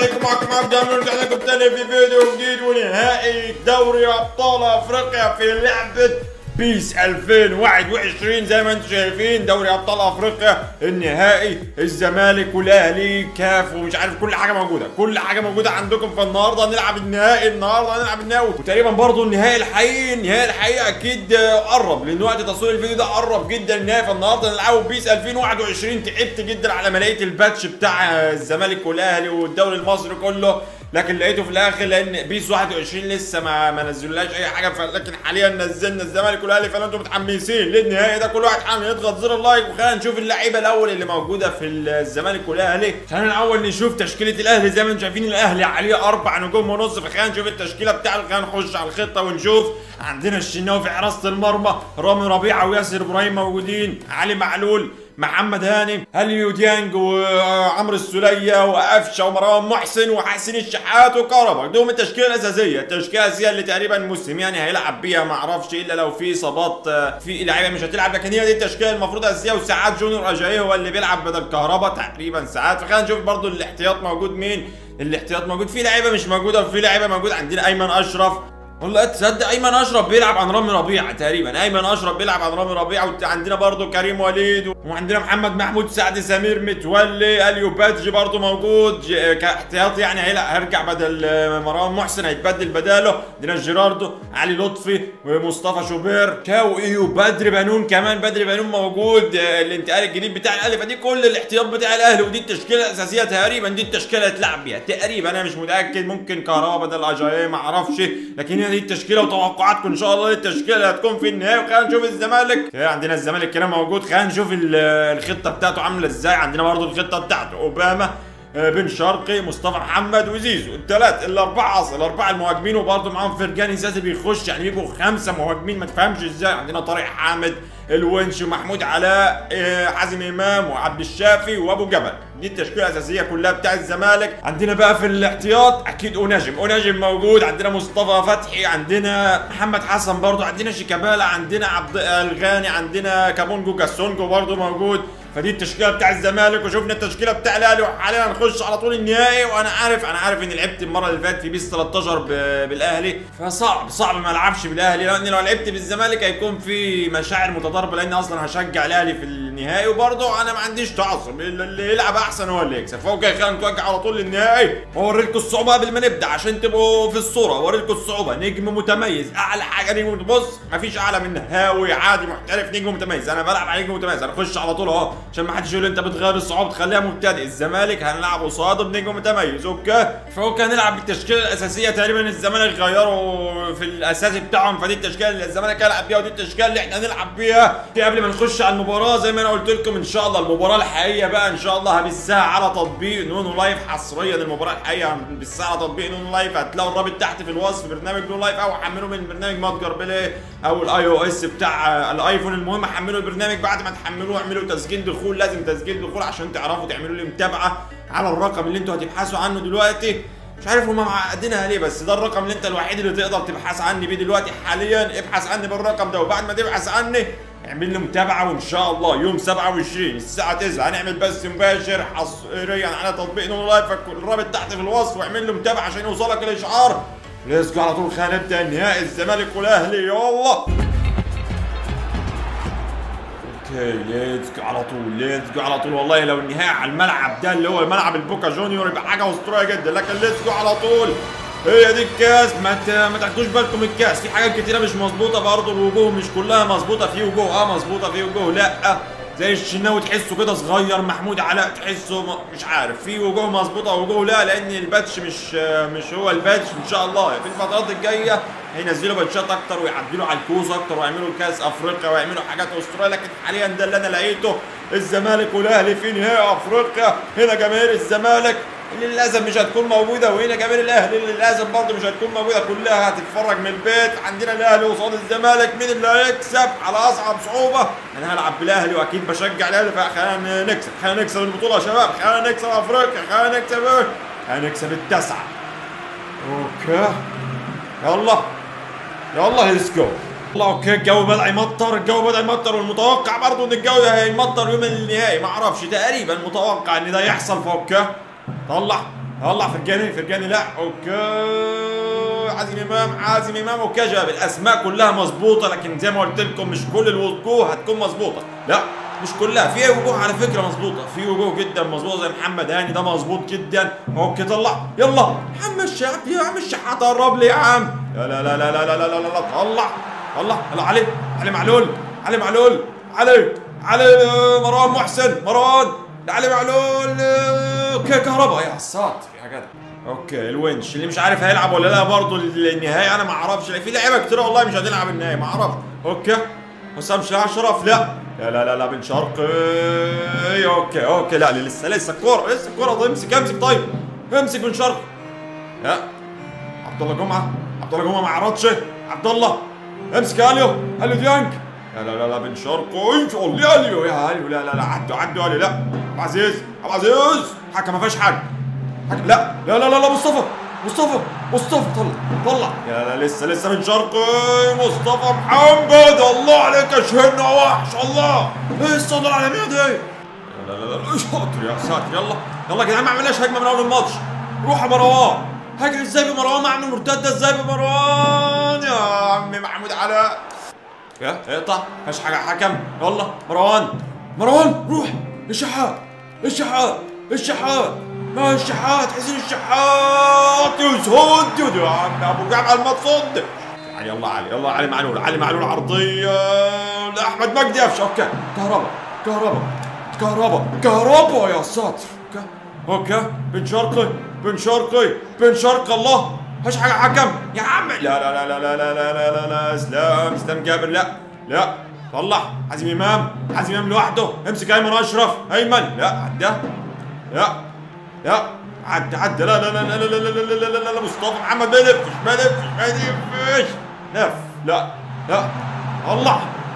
عليكم معكم عبد الله رجعنا لكم تاني في فيديو جديد ونهائي دوري ابطال افريقيا في لعبه بيس 2021 زي ما انتم شايفين دوري ابطال افريقيا النهائي الزمالك والاهلي كاف ومش عارف كل حاجه موجوده كل حاجه موجوده عندكم فالنهارده هنلعب النهائي النهارده هنلعب النهائي وتقريبا برضو النهائي الحقيقي النهائي الحقيقي اكيد آه، قرب لان وقت تصوير الفيديو ده قرب جدا النهائي فالنهارده هنلعبه بيس 2021 تعبت جدا على ما لقيت الباتش بتاع آه، الزمالك والاهلي والدوري المصري كله لكن لقيته في الاخر لان بيس 21 لسه ما ما نزلولاش اي حاجه لكن حاليا نزلنا الزمالك والاهلي فانتم انتم متحمسين للنهائي ده كل واحد حامل يضغط زر اللايك وخلينا نشوف اللعيبه الاول اللي موجوده في الزمالك والاهلي خلينا الاول نشوف تشكيله الاهلي زي ما انتم شايفين الاهلي عليه اربع نجوم ونص فخلينا نشوف التشكيله بتاعته خلينا نخش على الخطه ونشوف عندنا الشناوي في حراسه المرمى رامي ربيعه وياسر ابراهيم موجودين علي معلول محمد هاني هليو ديانج وعمرو السوليه وقفشه ومروان محسن وحسين الشحات وكهربا دوم التشكيله الاساسيه التشكيله الاساسيه اللي تقريبا موسيماني هيلعب بيها ما اعرفش الا لو في اصابات آه، في لعيبه مش هتلعب لكن هي دي التشكيله المفروض اساسيه وساعات جونيور اجاي هو اللي بيلعب بدل كهربا تقريبا ساعات فخلينا نشوف برضو الاحتياط موجود مين الاحتياط موجود في لعيبه مش موجوده وفي لعيبه موجود عندنا ايمن اشرف والله تصدق ايمن اشرف بيلعب عن رامي ربيعه تقريبا ايمن اشرف بيلعب عن رامي ربيعه وعندنا برضو كريم وليد وعندنا محمد محمود سعد سمير متولي اليو بادجي برضو موجود ج- كاحتياط يعني هيلا هيرجع بدل آه، مروان محسن هيتبدل بداله عندنا جيراردو علي لطفي ومصطفى شوبير شوقي وبدر بنون كمان بدر بنون موجود آه، الانتقال الجديد بتاع الاهلي فدي كل الاحتياط بتاع الاهلي ودي التشكيله الاساسيه تقريبا دي التشكيله اللي هتلعب بيها تقريبا انا مش متاكد ممكن كهربا بدل اجاي ما اعرفش لكن هي دي التشكيله وتوقعاتكم ان شاء الله دي التشكيله اللي هتكون في النهائي وخلينا نشوف الزمالك كده عندنا الزمالك كده موجود خلينا نشوف ال- الخطه بتاعته عامله ازاي عندنا برضو الخطه بتاعته اوباما آه، بن شرقي مصطفى محمد وزيزو الثلاث الاربعه اصل الاربعه المهاجمين وبرضه معاهم فرجاني ساسي بيخش يعني يبقوا خمسه مهاجمين ما تفهمش ازاي عندنا طارق حامد الونش ومحمود علاء آه، حازم امام وعبد الشافي وابو جبل دي التشكيله الاساسيه كلها بتاع الزمالك عندنا بقى في الاحتياط اكيد اوناجم اوناجم موجود عندنا مصطفى فتحي عندنا محمد حسن برضه عندنا شيكابالا عندنا عبد الغاني عندنا كابونجو كاسونجو برضه موجود فدي التشكيله بتاع الزمالك وشفنا التشكيله بتاع الاهلي وحاليا هنخش على طول النهائي وانا عارف انا عارف اني لعبت المره اللي فاتت في بيس 13 ب- بالاهلي فصعب صعب ما العبش بالاهلي لان لو لعبت بالزمالك هيكون في مشاعر متضاربه لان اصلا هشجع الاهلي في النهائي وبرضه انا ما عنديش تعصب اللي يلعب احسن هو اللي يكسب فوق خلينا نتوجه على طول للنهائي واوريلكم الصعوبه قبل ما نبدا عشان تبقوا في الصوره اوريلكم الصعوبه نجم متميز اعلى حاجه نجم بص مفيش اعلى من هاوي عادي محترف نجم متميز انا بلعب على نجم متميز انا اخش على طول اهو عشان ما حدش يقول لي انت بتغير الصعوبه تخليها مبتدئ الزمالك هنلعب قصاده بنجم متميز اوكي فاوكي هنلعب بالتشكيله الاساسيه تقريبا الزمالك غيروا في الاساسي بتاعهم فدي التشكيله اللي الزمالك هيلعب بيها ودي التشكيله اللي احنا هنلعب بيها دي قبل ما نخش على المباراه زي ما انا قلت لكم ان شاء الله المباراه الحقيقيه بقى ان شاء الله هبثها على تطبيق نونو لايف حصريا المباراه الحقيقيه هنبثها على تطبيق نونو لايف هتلاقوا الرابط تحت في الوصف برنامج نونو لايف او حملوا من برنامج متجر بلاي او الاي او اس بتاع الايفون المهم حملوا البرنامج بعد ما تحملوه اعملوا تسجيل دخول لازم تسجيل دخول عشان تعرفوا تعملوا لي متابعه على الرقم اللي انتوا هتبحثوا عنه دلوقتي مش عارف هما معقدينها ليه بس ده الرقم اللي انت الوحيد اللي تقدر تبحث عني بيه دلوقتي حاليا ابحث عني بالرقم ده وبعد ما تبحث عني اعمل لي متابعه وان شاء الله يوم 27 الساعه 9 هنعمل بث مباشر حصريا على تطبيق نون لايف الرابط تحت في الوصف واعمل له متابعه عشان يوصلك الاشعار ليتس جو على طول خلينا نبدا نهائي الزمالك والاهلي يلا اوكي ليتس جو على طول ليتس جو على طول والله لو النهائي على الملعب ده اللي هو ملعب البوكا جونيور يبقى حاجه اسطوريه جدا لكن ليتس جو على طول هي دي الكاس ما ت... ما تاخدوش بالكم من الكاس في حاجات كتيره مش مظبوطه برضه الوجوه مش كلها مظبوطه في وجوه اه مظبوطه في وجوه لا زي الشناوي تحسه كده صغير محمود علاء تحسه م... مش عارف في وجوه مظبوطه ووجوه لا لان الباتش مش مش هو الباتش ان شاء الله في الفترات الجايه هينزلوا باتشات اكتر ويعدلوا على الكوز اكتر ويعملوا كاس افريقيا ويعملوا حاجات اسطوريه لكن حاليا ده اللي انا لقيته الزمالك والاهلي في نهائي افريقيا هنا جماهير الزمالك اللي للاسف مش هتكون موجوده وهنا جماهير الاهلي اللي للاسف برضه مش هتكون موجوده كلها هتتفرج من البيت عندنا الاهلي قصاد الزمالك مين اللي هيكسب على اصعب صعوبه انا هلعب بالاهلي واكيد بشجع الاهلي فخلينا نكسب خلينا نكسب البطوله يا شباب خلينا نكسب افريقيا خلينا نكسب ايه خلينا نكسب التسعه اوكي يلا يلا ليتس جو والله اوكي الجو بدا يمطر الجو بدا يمطر والمتوقع برضه ان الجو هيمطر يوم النهائي ما اعرفش تقريبا متوقع ان ده يحصل فوق طلع طلع فرجاني فرجاني لا اوكي حازم امام حازم امام اوكي يا شباب الاسماء كلها مظبوطه لكن زي ما قلت لكم مش كل الوجوه هتكون مظبوطه لا مش كلها في وجوه على فكره مظبوطه في وجوه جدا مظبوطه زي محمد هاني ده مظبوط جدا اوكي طلع يلا محمد الشحات يا عم الشحات قرب لي يا عم لا لا لا لا لا لا لا لا, لا. طلع طلع يلا علي علي معلول علي معلول علي علي مروان محسن مروان علي معلول اوكي كهرباء يا ساتر يا جدع اوكي الونش اللي مش عارف هيلعب ولا لا برضه النهائي انا ما اعرفش في لعيبه كتير والله مش هتلعب النهائي ما اعرفش اوكي حسام شاه اشرف لا لا لا لا لا بن شرقي اوكي اوكي لا لسه لسه الكوره لسه الكوره طيب امسك امسك طيب امسك بن شرقي لا عبد الله جمعه عبد الله جمعه ما عرضش عبد الله امسك يا اليو اليو ديانج لا لا لا لا بن شرقي والله اليو يا اليو لا لا لا عدوا عدوا اليو لا عبد العزيز عبد العزيز حكم ما فيهاش حاجه حكم لا لا لا لا لا مصطفى مصطفى مصطفى طلع طلع يا لا لسه لسه من شرقي مصطفى محمد الله عليك يا شهنا وحش الله ايه الصوت العالميه دي لا لا لا لا شاطر يا ساتر يلا يلا يا جدعان ما عملناش هجمه من اول الماتش روح يا مروان هاجر ازاي بمروان اعمل مرتده ازاي بمروان يا عمي محمود علاء يا اقطع مفيش حاجه حكم يلا مروان مروان روح الشحات الشحات الشحات ما الشحات حسين الشحات يسود يا عم ابو جمعه المقصود يلا علي يلا علي معلول علي معلول عرضيه لاحمد مجدي افش اوكي كهرباء كهرباء كهرباء كهرباء يا ساتر اوكي اوكي بن شرقي بن شرقي بن شرقي الله مفيش حاجه حكم يا عم لا لا لا لا لا لا لا لا لا اسلام اسلام جابر لا لا طلع حازم امام حازم امام لوحده امسك ايمن اشرف ايمن لا عدى لا لا عدى عدى لا لا لا لا لا لا لا لا لا لا لا مصطفى محمد ما يلفش ما يلفش ما يلفش لف لا لا الله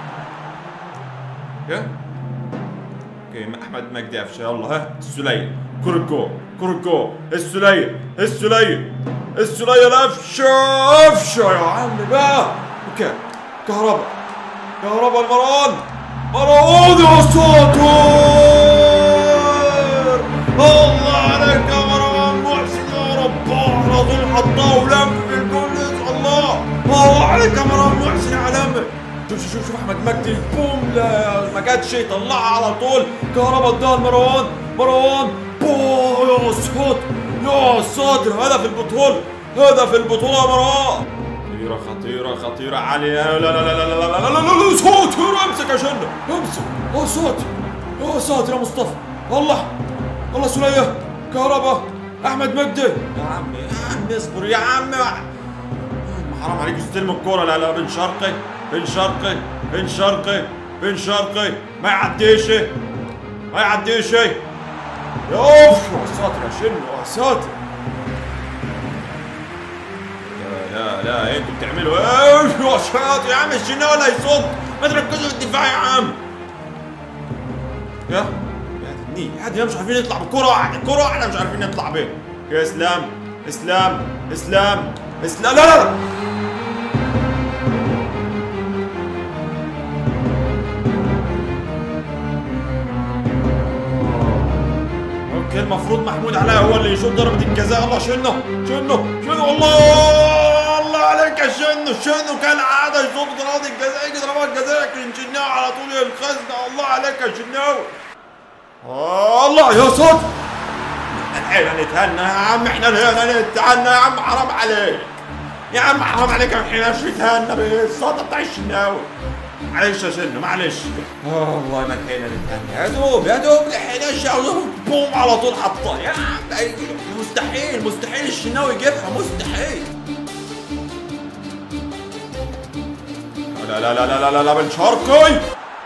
اوكي اوكي احمد مجدي قفشه يلا ها السلية كوركو كوركو السلية السلية السلية القفشه قفشه يا عم بقى اوكي كهرباء كهرباء المروان مروان يا ساتر الله عليك يا مروان محسن يا رب على طول حطاه ولم في الجول الله الله عليك يا مروان محسن يا علامه شوف شوف شوف, شوف احمد مجدي البوم لا ما جاتش طلعها على طول كهربا اداها لمروان مروان بو يا ساتر يا ساتر هدف البطوله هدف البطوله يا مروان خطيرة خطيرة خطيرة علي لا لا لا لا لا لا لا لا لا لا ساتر امسك يا شنة امسك يا ساتر يا ساتر يا مصطفى الله الله سلية كهربا احمد مجدي يا عم يا عم اصبر يا عم حرام عليك استلم الكورة لا لا بن شرقي بن شرقي بن شرقي بن شرقي ما يعديش ما يعديش يا اوف يا ساتر يا شنو يا ساتر لا لا انتوا بتعملوا ايه يا شاطر يا عم الشناوي لا يصد ما تركزوا في الدفاع يا عم يا يا دني يا دني مش عارفين نطلع بالكرة واحدة الكرة واحدة مش عارفين نطلع بيها يا اسلام اسلام اسلام اسلام لا لا لا اوكي المفروض محمود علاء هو اللي يشوط ضربة الجزاء الله شنو شنو شنو الله الله عليك يا شنو شنو كان عادة يشوط ضربات الجزاء يجي ضربات جزاء لكن شناوي على طول الخزنة الله عليك يا شناوي الله يا صوت احنا نتهنى يا عم احنا هنا نتهنى يا عم حرام عليك يا عم حرام عليك ما احناش نتهنى بالصوت بتاع الشناوي معلش يا شنو معلش آه والله ما لحقنا نتهنى يا دوب يا دوب لحقنا الشاوي بوم على طول حطها يا عم مستحيل مستحيل الشناوي يجيبها مستحيل لا لا لا لا لا لا لا بن شرقي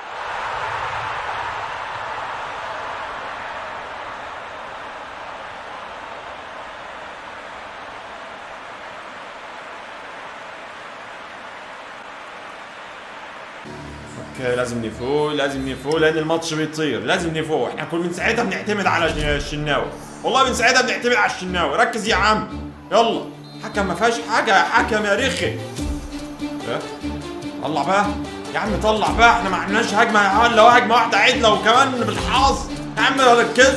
اوكي لازم نفوق لازم نفوق لان الماتش بيطير لازم نفوق احنا كل من ساعتها بنعتمد على الشناوي والله من ساعتها بنعتمد على الشناوي ركز يا عم يلا حكم ما فيهاش حاجه يا حكم يا رخي طلع بقى يا عم طلع بقى احنا ما عملناش هجمه يا عم لو هجمه واحده عدله وكمان بالحظ يا عم ركزوا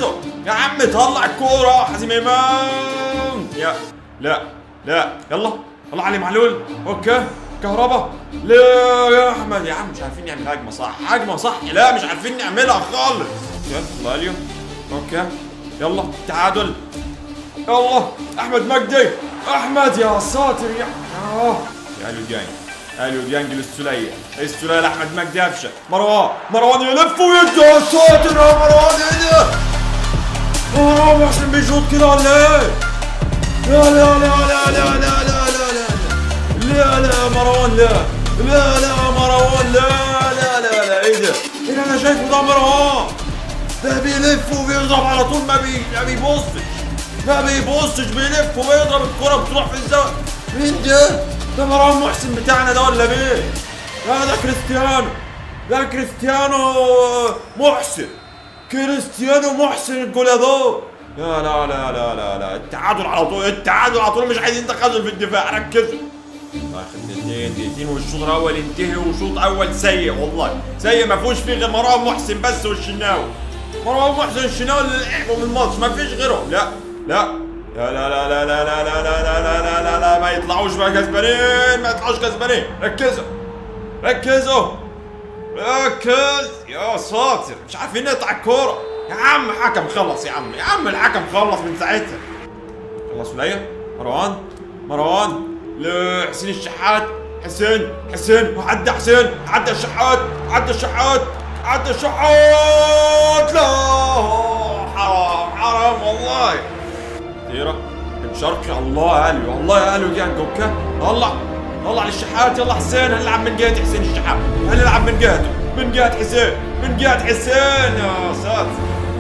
يا عم طلع الكوره حازم امام يا لا لا يلا يلا علي معلول اوكي كهربا لا يا احمد يا عم مش عارفين نعمل هجمه صح هجمه صح لا مش عارفين نعملها خالص يلا اليو اوكي يلا تعادل يلا احمد مجدي احمد يا ساتر يا آه. يا اليو ديانج اليو ديانج للسوليه السوليه لاحمد مجدي قفشه مروان مروان يلف ويدي يا ساتر يا مروان ايه ده مروان محسن بيشوط كده ولا ايه لا لا لا لا لا لا لا لا لا لا لا مروان لا لا لا مروان لا لا لا لا ايه ده؟ ايه اللي انا شايفه ده مروان؟ ده بيلف وبيضرب على طول ما بي ما بيبصش ما بيبصش بيلف وبيضرب الكرة بتروح في الزاوية مين ده؟ ده مروان محسن بتاعنا ده ولا مين؟ لا ده كريستيانو ده كريستيانو محسن كريستيانو محسن الجولادور لا لا لا لا لا لا التعادل على طول التعادل على طول مش عايزين تخاذل في الدفاع ركزوا اخر دقيقتين دقيقتين والشوط الاول ينتهي وشوط اول سيء والله سيء ما فيهوش فيه غير مروان محسن بس والشناوي مروان محسن الشناوي اللي لعبوا من الماتش ما فيش غيرهم لا لا لا لا لا لا لا لا لا لا لا لا لا لا ما يطلعوش بقى كسبانين ما يطلعوش كسبانين ركزوا ركزوا ركز يا ساتر مش عارفين نقطع الكورة يا عم حكم خلص يا عم يا عم الحكم خلص من ساعتها خلص ولاية مروان مروان لحسين الشحات حسين حسين وعدى حسين عدى الشحات عدى الشحات عدى الشحات لا حرام حرام والله كثيرة بن شرقي الله يا قلبي والله يا قلبي يعني اوكي طلع طلع للشحات يلا حسين هنلعب من جهة حسين الشحات هنلعب من جهته من جهة حسين من جهة حسين يا ساتر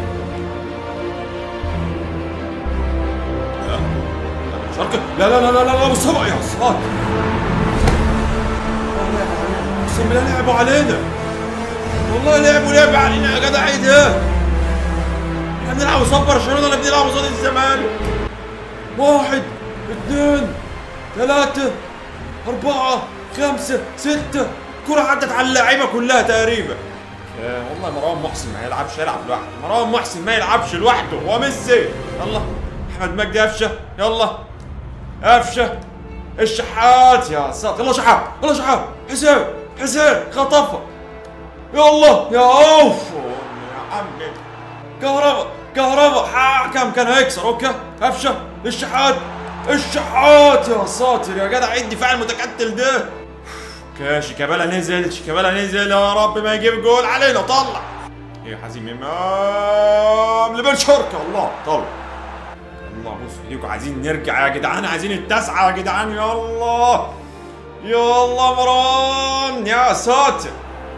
لا لا بن شرقي لا لا لا لا لا لا بالصبع يا ساتر اقسم بالله لعبوا علينا والله لعبوا لعب علينا يا جدع ايه ده؟ احنا بنلعب قصاد برشلونه ولا بنلعب قصاد الزمالك؟ واحد اثنين ثلاثة أربعة خمسة ستة كرة عدت على اللعيبة كلها تقريبا آه والله مروان محسن ما يلعبش يلعب لوحده مروان محسن ما يلعبش لوحده هو ميسي يلا أحمد مجدي قفشة يلا قفشة الشحات يا ساتر يلا شحات يلا شحات حسين حسين خطفها يلا يا اوف يا عمي كهرباء كهرباء حكم كان هيكسر اوكي قفشه الشحات الشحات يا ساتر يا جدع ايه الدفاع المتكتل ده اوكي شيكابالا نزل شيكابالا نزل يا رب ما يجيب جول علينا طلع يا حزين امام لبن شركه الله طلع الله بص ايديكم عايزين نرجع يا جدعان عايزين التسعه يا جدعان يلا يلا مروان يا ساتر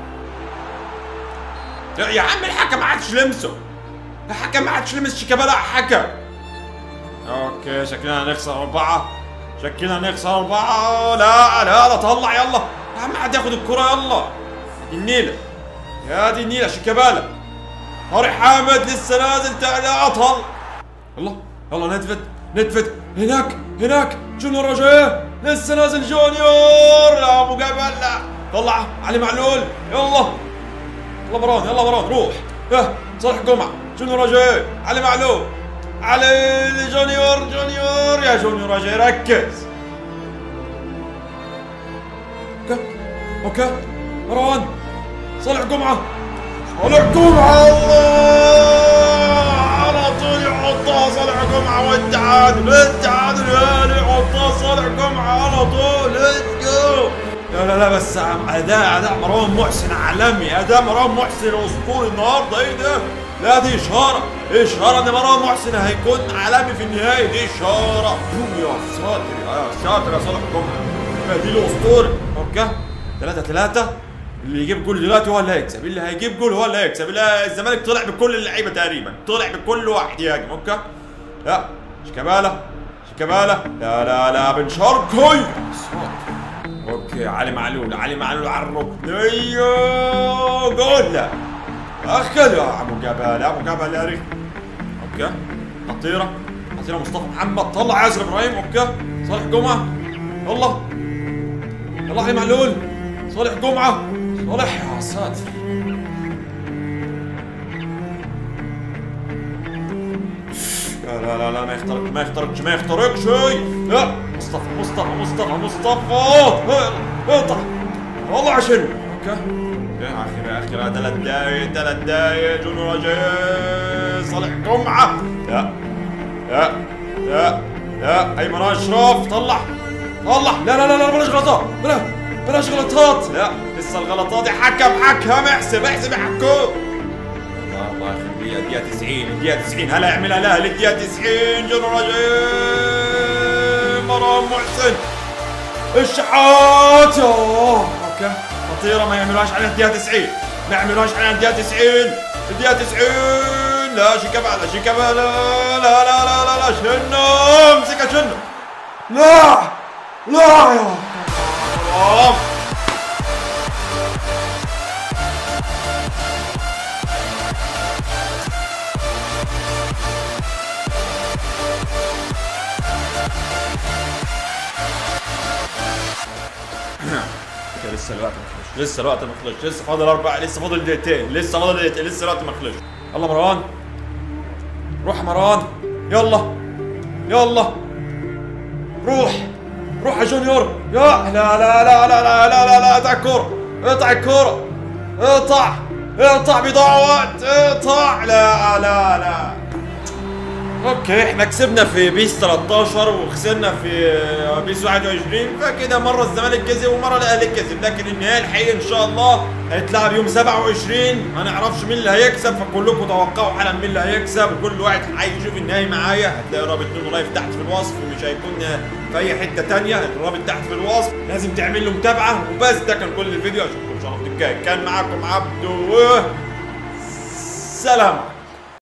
يا يا عم الحكم ما عادش لمسه الحكم ما عادش لمس شيكابالا حكم اوكي شكلنا هنخسر اربعة شكلنا هنخسر اربعة لا لا لا طلع يلا يا عم حد ياخد الكرة يلا دي النيلة يا دي النيلة شيكابالا طارق حامد لسه نازل تعالى اطهر يلا يلا ندفد ندفد هناك هناك جونيور رجاء لسه نازل جونيور يا ابو جبل لا طلع علي معلول يلا يلا مران يلا مران روح اه صالح جمعة جونيور رجاء علي معلول علي جونيور جونيور يا جونيور رجاء ركز اوكي اوكي مروان صالح جمعة صالح جمعة الله على طول يحطها صالح جمعة والتعادل التعادل يا يحطها صالح جمعة على طول ليتس جو لا لا لا بس اداء اداء مروان محسن عالمي اداء مروان محسن اسطوري النهارده ايه ده؟ لا دي اشاره اشاره ان مروان محسن هيكون عالمي في النهايه دي اشاره يا ساتر يا ساتر يا صالح جمعه دي الاسطوري اوكي 3 3 اللي يجيب جول دلوقتي هو اللي هيكسب اللي هيجيب جول هو اللي هيكسب اللي الزمالك طلع بكل اللعيبه تقريبا طلع بكل واحد يهاجم اوكي لا شيكابالا شيكابالا لا لا لا بن شرقي اوكي علي معلول علي معلول على الركن ايوه جول لا اخذ يا ابو جبل ابو جبل يا ريت اوكي خطيره خطيره مصطفى محمد طلع ياسر ابراهيم اوكي صالح جمعه يلا يلا علي معلول صالح جمعه صالح يا ساتر لا لا لا ما يخترق ما يخترقش ما يخترقش لا مصطفى مصطفى مصطفى مصطفى اقطع والله عشان اوكي اخر اخر ثلاث دقايق ثلاث دقايق جنو رجاء صالح جمعه لا لا لا لا ايمن اشرف طلع طلع لا لا لا لا بلاش غلطات بلا بلاش غلطات لا لسه الغلطات يا حكم حكم احسب احسب يا حكم الله الله يخليها الدقيقة 90 الدقيقة 90 هلا يعملها لا الدقيقة 90 جنو رجاء مرام محسن الشحات يوه اوكي خطيرة ما يعملوهاش على الدقيقة 90 ما يعملوهاش على الدقيقة 90 الدقيقة 90 لا شيكابالا شيكابالا لا لا لا لا لا شنو امسكها شنو لا لا يا حرام اوكي، لسه الوقت ما خلصش لسه الوقت ما خلصش لسه فاضل اربع لسه فاضل دقيقتين لسه فاضل دقيقتين لسه الوقت ما خلصش يلا مروان روح يا مروان يلا يلا روح روح يا جونيور يا لا لا لا لا لا لا لا لا اقطع الكورة اقطع الكورة اقطع اقطع بيضيع وقت اقطع لا لا لا اوكي احنا كسبنا في بيس 13 وخسرنا في بيس 21 فكده مره الزمالك كسب ومره الاهلي كسب لكن النهائي الحقيقي ان شاء الله هيتلعب يوم 27 ما نعرفش مين اللي هيكسب فكلكم توقعوا حالا مين اللي هيكسب كل واحد هيشوف النهائي معايا هتلاقي رابط نونو لايف تحت في الوصف ومش هيكون في اي حته تانية الرابط تحت في الوصف لازم تعمل له متابعه وبس ده كان كل الفيديو اشوفكم ان شاء الله في الجاي كان معاكم عبدو سلام